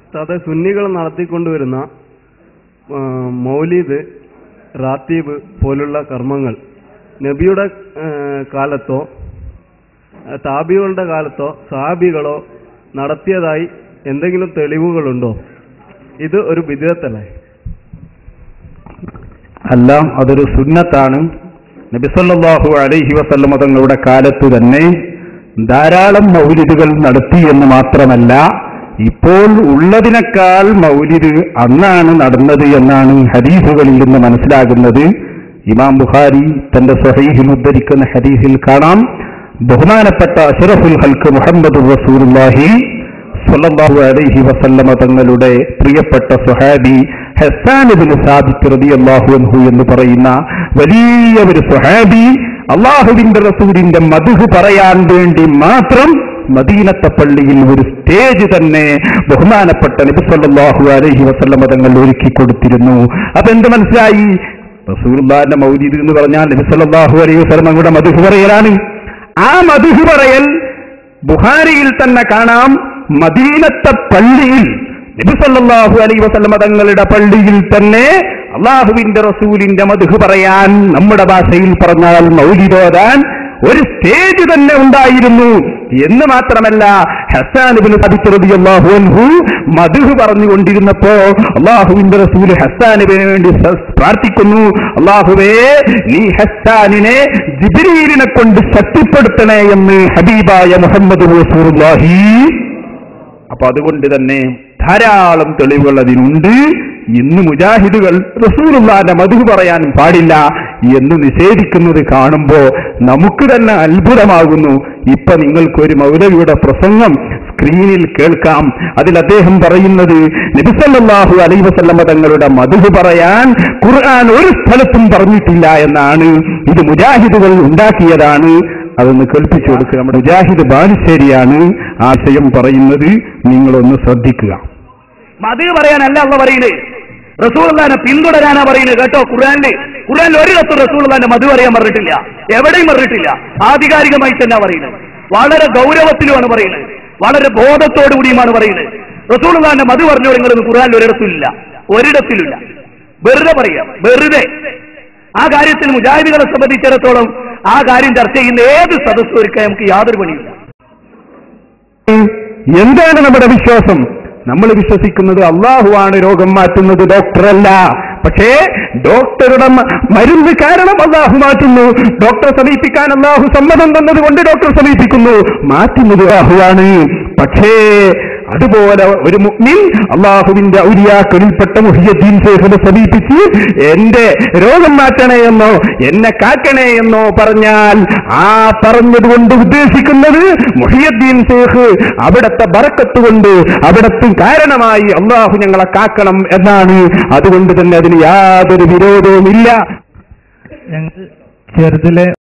ഉസ്താദെ സുന്നികൾ നടത്തിക്കൊണ്ടുവരുന്ന ആ, മൗലീദ് റാത്തീബ് പോലുള്ള കർമ്മങ്ങൾ നബിയുടെ ആ, കാലത്തോ ആ, താബികളുടെ കാലത്തോ സാബികളോ നടത്തിയതായി എന്തെങ്കിലും തെളിവുകളുണ്ടോ ഇത് ഒരു വിധേയത്തല്ലേ അല്ല അതൊരു സുന്നത്താണ് നബിസല്ലാഹു അലൈഹി വസല്ലമ തങ്ങളുടെ കാലത്ത് തന്നെ ധാരാളം മൗലിദുകൾ നടത്തി എന്ന് മാത്രമല്ല ഇപ്പോൾ ഉള്ളതിനേക്കാൾ മൗലിദ് അന്നാണ് നടന്നത് എന്നാണ് ഹദീസുകളിൽ നിന്ന് മനസ്സിലാകുന്നത് ഇമാം ബുഖാരി തന്റെ സ്വഹീഹിൽ ഉദ്ധരിക്കുന്ന ഹദീസിൽ കാണാം ബഹുമാനപ്പെട്ട അഷറഫുൽ ഹൽക്ക് മുഹമ്മദ് റസൂലുള്ളാഹി സ്വല്ലല്ലാഹു അലൈഹി വസല്ലമ തങ്ങളുടെ പ്രിയപ്പെട്ട സ്വഹാബി ഹസാനുബിന് സാബിത്ത് റളിയല്ലാഹു അൻഹു എന്ന് പറയുന്ന വലിയ ഒരു സ്വഹാബി അള്ളാഹുവിന്റെ റസൂലിന്റെ മധുഹ് പറയാൻ വേണ്ടി മാത്രം മദീനത്തെ പള്ളിയിൽ ഒരു സ്റ്റേജ് തന്നെ ബഹുമാനപ്പെട്ട നബി സല്ലല്ലാഹു അലൈഹി വസല്ലമ തങ്ങൾ ഒരുക്കി കൊടുത്തിരുന്നു അപ്പൊ എന്ത് മനസ്സിലായി റസൂലുള്ളാഹിന്റെ മൗലിദ് എന്ന് പറഞ്ഞാൽ നബി സല്ലല്ലാഹു അലൈഹി വസല്ലം തങ്ങളുടെ മധുഹ് പറയലാണ് ആ മധുഹ് പറയൽ ബുഹാരിയിൽ തന്നെ കാണാം മദീനത്തെ പള്ളിയിൽ നബിസല്ലാഹു അലൈ വസല്ലമ തങ്ങളുടെ പള്ളിയിൽ തന്നെ അള്ളാഹുവിന്റെ റസൂലിന്റെ മധുഹ് പറയാൻ നമ്മുടെ ഭാഷയിൽ പറഞ്ഞാൽ മൗലിദോദാൻ ഒരു സ്റ്റേജ് തന്നെ ഉണ്ടായിരുന്നു എന്ന് മാത്രമല്ല ഹസാനുബിന് റളിയല്ലാഹു അൻഹു മധുഹ് പറഞ്ഞുകൊണ്ടിരുന്നപ്പോ അള്ളാഹുവിന്റെ റസൂൽ ഹസാനുബിന് വേണ്ടി സ- പ്രാർത്ഥിക്കുന്നു അള്ളാഹുവേ നീ ഹസാനിനെ ജിബ്രീലിനെ കൊണ്ട് ശക്തിപ്പെടുത്തണേ എന്ന് ഹബീബായ മുഹമ്മദ് റസൂലുള്ളാഹി അപ്പൊ അതുകൊണ്ട് തന്നെ ധാരാളം തെളിവുകൾ അതിനുണ്ട് ഇന്ന് മുജാഹിദുകൾ റസൂലുള്ളാന്റെ മധു പറയാൻ പാടില്ല എന്ന് നിഷേധിക്കുന്നത് കാണുമ്പോ നമുക്ക് തന്നെ അത്ഭുതമാകുന്നു ഇപ്പൊ നിങ്ങൾക്കൊരു മൗലവിയുടെ പ്രസംഗം സ്ക്രീനിൽ കേൾക്കാം അതിൽ അദ്ദേഹം പറയുന്നത് നബിസല്ലാഹു അലൈ വസല്ലമ തങ്ങളുടെ മധു പറയാൻ ഖുർആൻ ഒരു സ്ഥലത്തും പറഞ്ഞിട്ടില്ല എന്നാണ് ഇത് മുജാഹിദുകൾ ഉണ്ടാക്കിയതാണ് അതൊന്ന് കേൾപ്പിച്ചു കൊടുക്കുക നമ്മുടെ മുജാഹിദ് ബാലുശ്ശേരിയാണ് ആശയം പറയുന്നത് നിങ്ങളൊന്ന് ശ്രദ്ധിക്കുക മത് പറയാനല്ല അള്ള പറയുന്നത് റസൂൽദാനെ പിന്തുടരാനാ പറയുന്നത് കേട്ടോ ഖുർആനില് ഖുർആനിൽ ഒരിടത്തും റസൂൽദാന്റെ മധു പറയാൻ പറഞ്ഞിട്ടില്ല എവിടെയും പറഞ്ഞിട്ടില്ല ആധികാരികമായി തന്നെ പറയുന്നത് വളരെ ഗൗരവത്തിലുമാണ് പറയുന്നത് വളരെ ബോധത്തോടു കൂടിയുമാണ് പറയുന്നത് റസൂൽദാന്റെ മധു പറഞ്ഞോ നിങ്ങളൊന്നും ഖുർആനിൽ ഒരിടത്തിലില്ല ഒരിടത്തിലില്ല വെറുതെ പറയാം വെറുതെ ആ കാര്യത്തിൽ മുജാഹിദികളെ സംബന്ധിച്ചിടത്തോളം ആ കാര്യം ചർച്ച ചെയ്യുന്ന ഏത് സദസ്സും ഒരുക്കാൻ നമുക്ക് യാതൊരു പണിയില്ല എന്താണ് നമ്മുടെ വിശ്വാസം നമ്മൾ വിശ്വസിക്കുന്നത് അള്ളാഹുവാണ് രോഗം മാറ്റുന്നത് ഡോക്ടറല്ല പക്ഷേ ഡോക്ടറുടെ മ- മരുന്ന് കാരണം അള്ളാഹു മാറ്റുന്നു ഡോക്ടറെ സമീപിക്കാൻ അള്ളാഹു സമ്മതം തന്നത് കൊണ്ട് ഡോക്ടർ സമീപിക്കുന്നു മാറ്റുന്നത് അള്ളാഹുവാണ് പക്ഷേ അതുപോലെ ഒരു മുഅ്മിൻ അള്ളാഹുവിന്റെ ഔലിയാക്കളിൽപ്പെട്ട മുഹിയദ്ദീൻ ശേഖനെ സമീപിച്ച് എന്റെ രോഗം മാറ്റണേ എന്നോ എന്നെ കാക്കണേ എന്നോ പറഞ്ഞാൽ ആ പറഞ്ഞത് കൊണ്ട് ഉദ്ദേശിക്കുന്നത് മുഹിയദ്ദീൻ ശേഖ് അവിടത്തെ ബറക്കത്ത് കൊണ്ട് അവിടത്തെ കാരണമായി അള്ളാഹു ഞങ്ങളെ കാക്കണം എന്നാണ് അതുകൊണ്ട് തന്നെ അതിന് യാതൊരു വിരോധവുമില്ല ഞങ്ങൾ ചെറുതിലെ